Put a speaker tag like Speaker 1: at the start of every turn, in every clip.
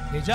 Speaker 1: தேஜா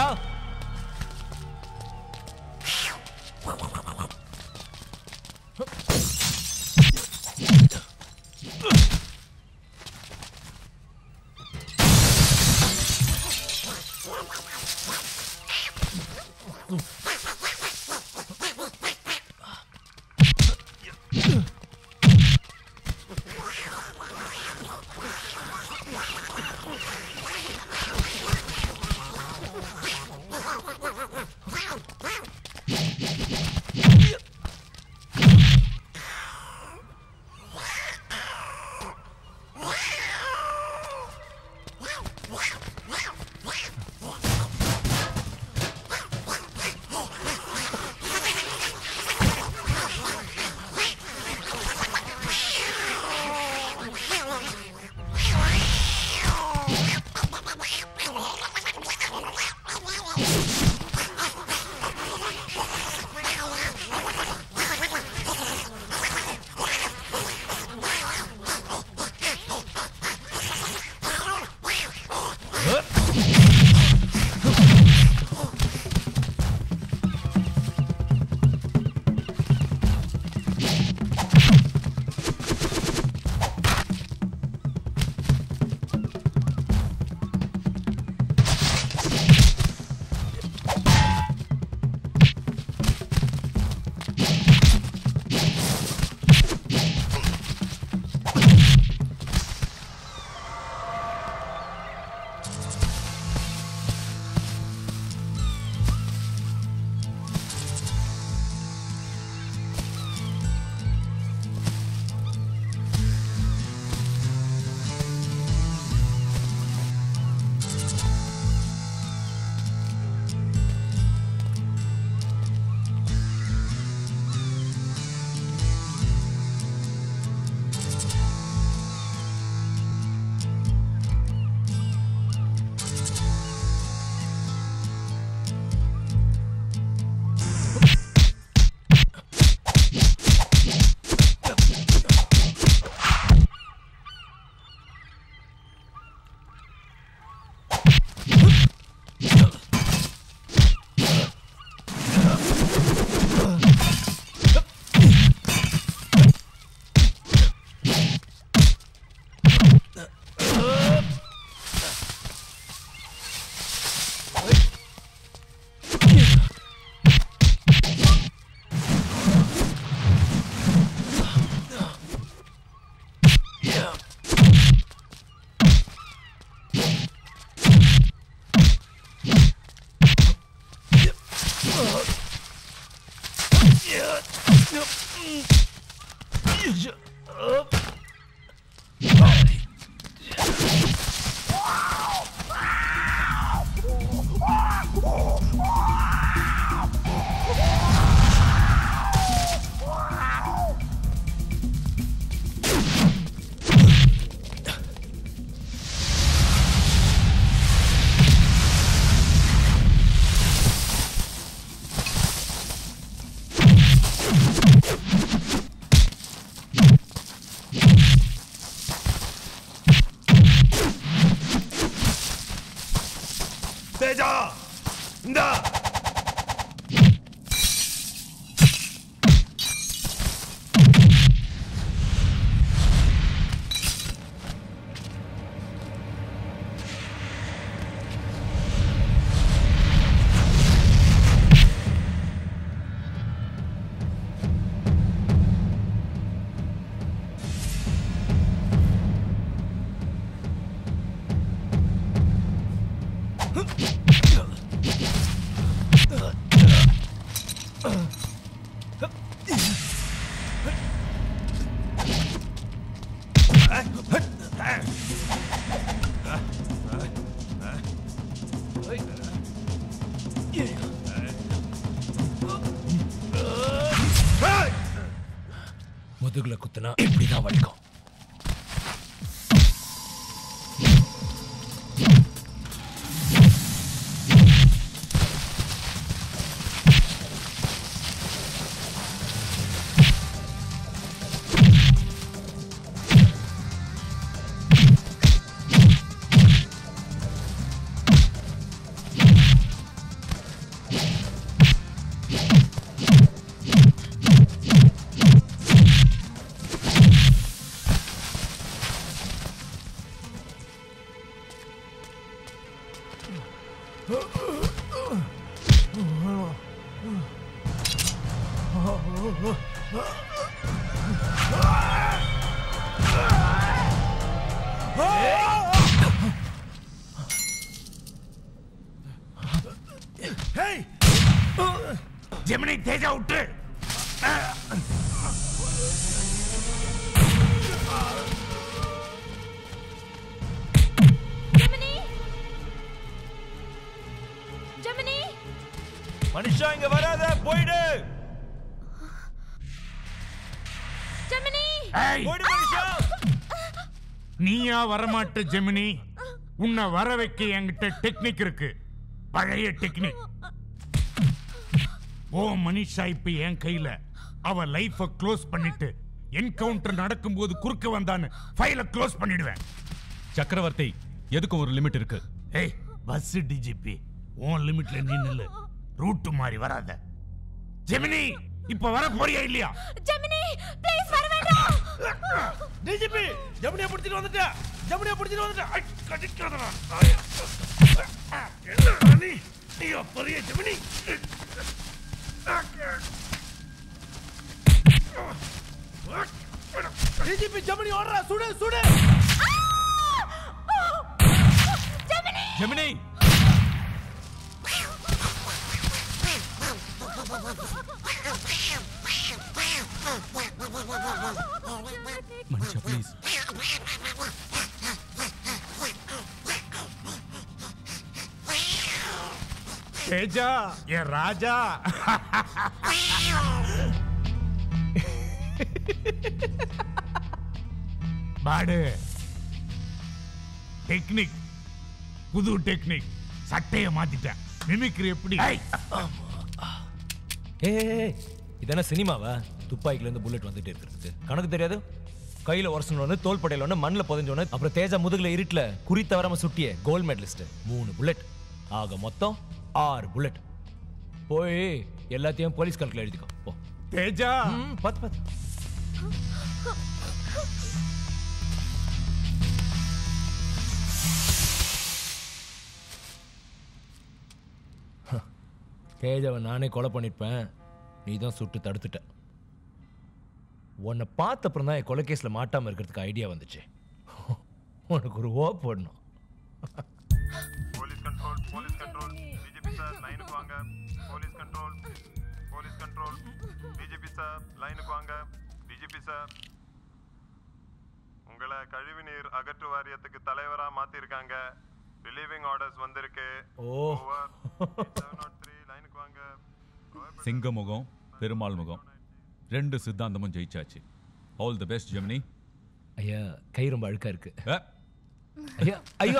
Speaker 2: தேஜா இந்தா
Speaker 1: முதுகுல குத்துனா இப்படிதான் வலிக்கும்
Speaker 2: ஜெமினி தேஜா விட்டு
Speaker 3: ஜெமினி ஜெமினி
Speaker 1: மனுஷா இங்க வராத போயிடு
Speaker 3: ஜெமினி
Speaker 2: ஏய்,
Speaker 1: போயிடு மனுஷா
Speaker 2: நீயா வரமாட்ட ஜெமினி உன்னை வர வைக்க என்கிட்ட டெக்னிக் இருக்கு பழைய டெக்னிக் ஓ மனிஷா இப்ப என் கையில அவ லைஃப க்ளோஸ் பண்ணிட்டு என்கவுண்டர் நடக்கும்போது குறுக்க வந்தான்னு ஃபைல க்ளோஸ் பண்ணிடுவேன்
Speaker 1: சக்கரவர்த்தி எதுக்கும் ஒரு லிமிட் இருக்கு
Speaker 2: ஏய் பஸ் டிஜிபி உன் லிமிட்ல நீ நில்லு ரூட் மாதிரி வராத ஜெமினி இப்ப வர போறியா இல்லையா
Speaker 3: ஜெமினி ப்ளீஸ் வர வேண்டாம்
Speaker 1: டிஜிபி ஜமுனியா பிடிச்சிட்டு வந்துட்டா ஜமுனியா பிடிச்சிட்டு வந்துட்டா
Speaker 2: ஐ, கடிக்காதடா, நாயே. என்ன நீ நீ பெரிய ஜெமினி
Speaker 1: டிஜிபி ஜமுனி ஓடுறா சுடு சுடு
Speaker 3: ஜெமினி
Speaker 1: ஜெமினி மனுஷா ப்ளீஸ்
Speaker 2: தேஜா என் ராஜா பாடு டெக்னிக் புது டெக்னிக் சட்டைய மாத்திட்டேன் மிமிக்ரி எப்படி
Speaker 1: ஏ இதானே சினிமாவா துப்பாக்கில இருந்து புல்லட் வந்துட்டே இருக்கிறதுக்கு கணக்கு தெரியாது கையில உரசனோன்னு தோல் படையில மண்ணில் புதஞ்சோன்னு அப்புறம் தேஜா முதுகுல இருட்டுல குறி தவறாம சுட்டிய கோல்ட் மெடலிஸ்ட் மூணு புல்லட் ஆக மொத்தம் ஆறு புல்லட் போய் எல்லாத்தையும் போலீஸ் கணக்கில் எழுதிக்கோ போ
Speaker 2: தேஜா
Speaker 1: ம், பாத்து பாத்து தேஜாவை நானே கொலை பண்ணிருப்பேன் நீ தான் சுட்டு தடுத்துட்ட உன்னை பார்த்த அப்புறம் தான் என் கொலைகேஸில் மாட்டாமல் இருக்கிறதுக்கு ஐடியா வந்துச்சு உனக்கு ஒரு ஓ போடணும்
Speaker 4: police control police control DGP sir லைனுக்கு வாங்க police control police control DGP sir லைனுக்கு வாங்க டிஜிபி சார் உங்களை கழிவுநீர் அகற்று வாரியத்துக்கு தலைவரா மாத்திருக்காங்க ரிலீவிங் ஆர்டர்ஸ் வந்திருக்கு
Speaker 1: oh
Speaker 4: over seven naught three லைனுக்கு வாங்க
Speaker 5: சிங்கமுகம் பெருமாள் முகம் ரெண்டு சித்தாந்தமும் ஜெயிச்சாச்சு ஆல் தி பெஸ்ட் ஜெமினி
Speaker 1: ஐயா கை ரொம்ப அழுக்கா இருக்கு
Speaker 5: அ,
Speaker 1: ஐயா ஐயோ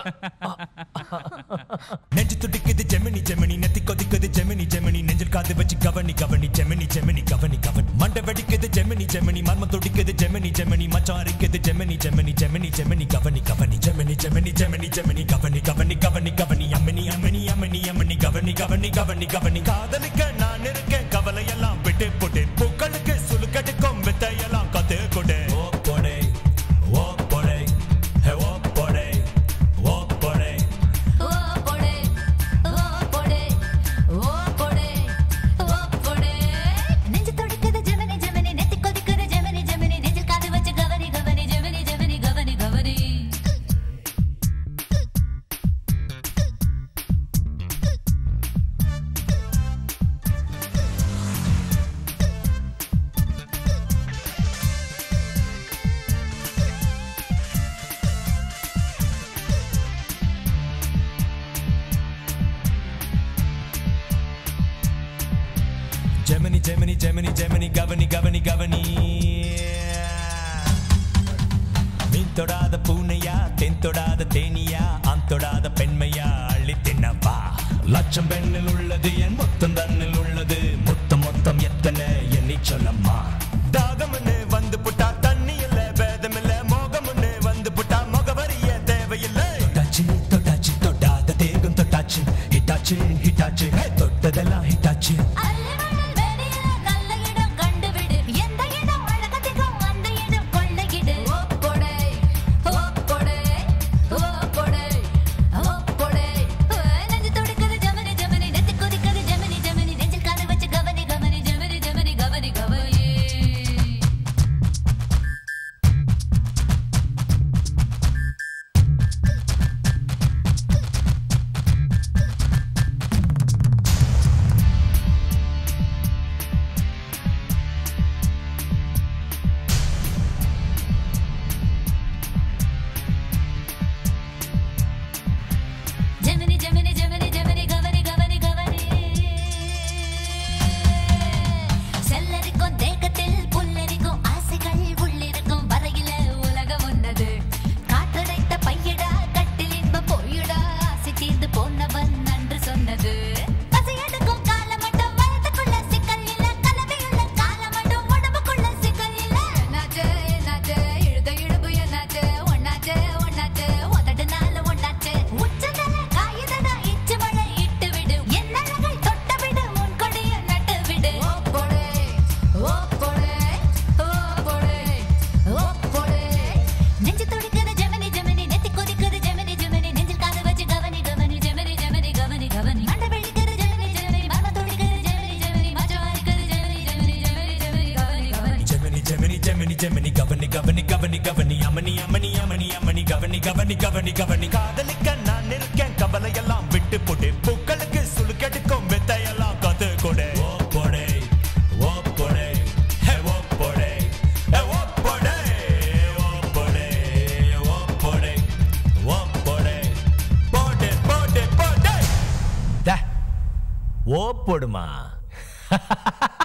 Speaker 6: நெஞ்சு துடிக்குது ஜெமினி ஜெமினி நெத்தி கொதிக்குது ஜெமினி ஜெமினி நெஞ்சில் காது வச்சு கவனி கவனி ஜெமினி ஜெமினி கவனி கவனி மண்டை வெடிக்குது ஜெமினி ஜெமினி மர்மம் துடிக்குது ஜெமினி ஜெமினி மச்சான் அரிக்குது ஜெமினி ஜெமினி ஜெமினி ஜெமினி கவனி கவனி ஜெமினி ஜெமினி ஜெமினி ஜெமினி கவனி கவனி கவனி கவனி அம்மனி அம்மனி அம்மனி அம்மனி கவனி கவனி கவனி கவனி காதலிக்க நான் இருக்கேன் கவலையெல்லாம் விட்டு போட்டு பூக்களுக்கு சுலுக்கெடுக்கும் வித்தையெல்லாம் கத்து கொடு ஓ போடே ஓ போடே ஹே ஓ போடே ஓ போடே
Speaker 3: ஓ போடே ஓ போடே ஓ போடே ஓ போடே நெஞ்சு துடிக்குது ஜெமினி ஜெமினி நெத்தி கொதிக்குது ஜெமினி ஜெமினி நெஞ்சில் காது வச்சு கவனி கவனி ஜெமினி ஜெமினி கவனி கவனி
Speaker 6: ஜெமினி ஜெமினி ஜெமினி ஜெமினி கவனி கவனி கவனி மீன் தொடாத பூனையா தென் தொடாத தேனியா ஆண் தொடாத பெண்மையா அள்ளி தின்னப்பா லட்சம் பெண்ணில் உள்ளது என் மொத்தம் தன்னில் உள்ளது மொத்தம் மொத்தம் எத்தனை எண்ணி சொல்லம்மா தாகம்னு வந்து புட்டா தண்ணி இல்ல பேதம் இல்ல மோகம்னு வந்து புட்டா முகவரிய தேவையில்லை தொட்டாச்சு தொட்டாச்சு தொட்டாத தேகம் தொட்டாச்சு ஹிட்டாச்சு ஹிட்டாச்சு ஹே, தொட்டதெல்லாம் ஹிட்டாச்சு
Speaker 3: அல்லவனல் வெளியில நல்ல இடம் கண்டுவிடு எந்த இடம் அழகதிகம் அந்த இடம் கொள்ளையிடு ஓ போடே ஓ போடே ஓ போடே ஓ போடே நெஞ்சு துடிக்குது ஜெமினி ஜெமினி நெத்தி கொதிக்குது ஜெமினி ஜெமினி நெஞ்சில் காது வச்சு கவனி கவனி ஜெமினி ஜெமினி கவனி கவனி
Speaker 6: அம்மணி அம்மணி கவனி கவனி கவனி கவனி காதலிக்க நான் இருக்கேன் கவலையெல்லாம் விட்டு போட்டு பூக்களுக்கு சுழுக்கெடுக்கும் வித்தையெல்லாம் கத்து கொடு ஓ போடே ஓ போடே ஹே ஓ போடே ஹே ஓ போடே ஓ போடே ஓ போடே ஓ போடே போடே போடே போடே
Speaker 1: டே, ஓ போடுமா